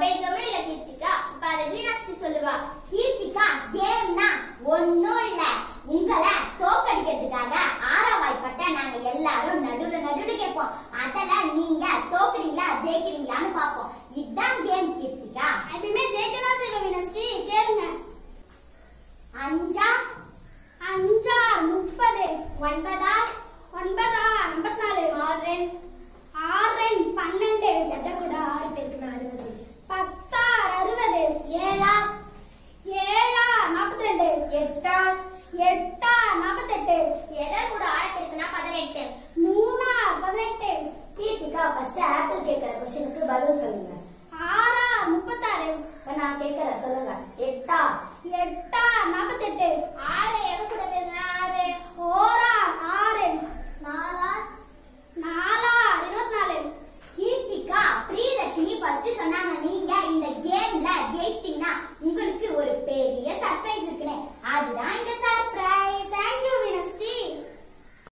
உபயோகமே இல்ல கீர்த்திகா இப்ப அதை வீணாஸ்ரீ சொல்லுவா கீர்த்திகா கேம்னா ஒண்ணும் இல்ல உங்களை தோக்கடிக்கிறதுக்காக ஆறாவாய்ப்பட்ட நாங்க எல்லாரும் நடுவுல நடுவுல கேட்போம் அதல நீங்க தோக்குறீங்களா ஜெயிக்கிறீங்களான்னு பாப்போம் இதுதான் கேம் கீர்த்திகா எப்பயுமே ஜெயிக்க தான் செய்வேன் வீணஸ்ரீ கேளுங்க அஞ்சா அஞ்சா முப்பது ஒன்பதா ஒன்பதா ஐம்பத்தி நாலு ஆறு ஆறு பன்னெண்டு எதை கூட ஆறு பேருக்கு அறுபது பத்தாறு அறுபது ஏழா ஏழா நாற்பத்தி ரெண்டு எட்டா எட்டா நாற்பத்தெட்டு எதை கூட ஆறு பேருக்குன்னா பதினெட்டு மூணா பதினெட்டு கீர்த்திகா ஃபர்ஸ்ட் ஆப்பிள் கேட்கிற கொஸ்டினுக்கு பதில் சொல்லுங்க ஆறா முப்பத்தாறு இப்ப நான் கேட்கறேன் சொல்லுங்க எட்டு